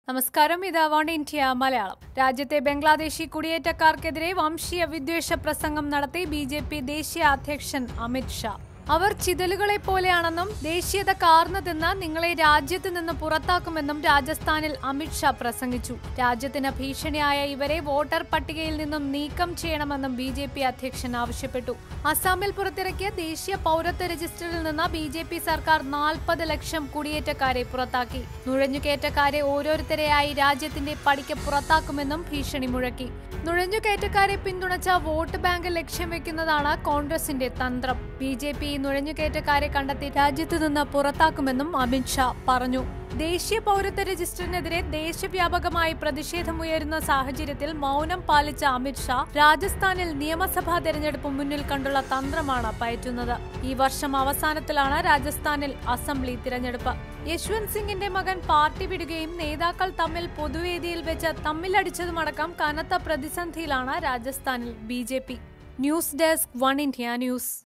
നമസ്കാരം ഇത് one India Malayalam രാജ്യത്തെ ബംഗ്ലാദേശി കുടിയേറ്റക്കാർക്കെതിരെ വംശീയ വിദ്വേഷ പ്രസംഗം നടത്തി ബി ജെ പി ദേശീയ അധ്യക്ഷൻ അമിത് ഷാ അവർ ചിതലുകളെ പോലെയാണെന്നും ദേശീയത കാർന്നു തിന്ന് നിങ്ങളെ രാജ്യത്ത് നിന്ന് പുറത്താക്കുമെന്നും രാജസ്ഥാനിൽ അമിത് ഷാ പ്രസംഗിച്ചു രാജ്യത്തിന് ഭീഷണിയായ ഇവരെ വോട്ടർ പട്ടികയിൽ നിന്നും നീക്കം ചെയ്യണമെന്നും ബി ജെ പി അധ്യക്ഷൻ ആവശ്യപ്പെട്ടു അസാമിൽ പുറത്തിറക്കിയ ദേശീയ പൗരത്വ രജിസ്റ്ററിൽ നിന്ന് ബി ജെ പി സർക്കാർ നാൽപ്പത് ലക്ഷം കുടിയേറ്റക്കാരെ പുറത്താക്കി നുഴഞ്ഞുകയറ്റക്കാരെ ഓരോരുത്തരെയായി രാജ്യത്തിന്റെ പടിക്ക് പുറത്താക്കുമെന്നും ഭീഷണി മുഴക്കി നുഴഞ്ഞുകയറ്റക്കാരെ പിന്തുണച്ച വോട്ട് ബാങ്ക് ലക്ഷ്യം വെക്കുന്നതാണ് കോൺഗ്രസിന്റെ തന്ത്രം ബി ജെ പി നുഴഞ്ഞുകയറ്റക്കാരെ കണ്ടെത്തി രാജ്യത്ത് നിന്ന് പുറത്താക്കുമെന്നും അമിത് ഷാ പറഞ്ഞു ദേശീയ പൗരത്വ രജിസ്റ്ററിനെതിരെ ദേശവ്യാപകമായി പ്രതിഷേധമുയരുന്ന സാഹചര്യത്തിൽ മൗനം പാലിച്ച അമിത് ഷാ രാജസ്ഥാനിൽ നിയമസഭാ തെരഞ്ഞെടുപ്പ് മുന്നിൽ കണ്ടുള്ള തന്ത്രമാണ് പയറ്റുന്നത് ഈ വർഷം അവസാനത്തിലാണ് രാജസ്ഥാനിൽ അസംബ്ലി തിരഞ്ഞെടുപ്പ് യശ്വന്ത് സിംഗിന്റെ മകൻ പാർട്ടി വിടുകയും നേതാക്കൾ തമ്മിൽ പൊതുവേദിയിൽ വെച്ച് തമ്മിലടിച്ചതുമടക്കം കനത്ത പ്രതിസന്ധിയിലാണ് രാജസ്ഥാനിൽ B news desk one India news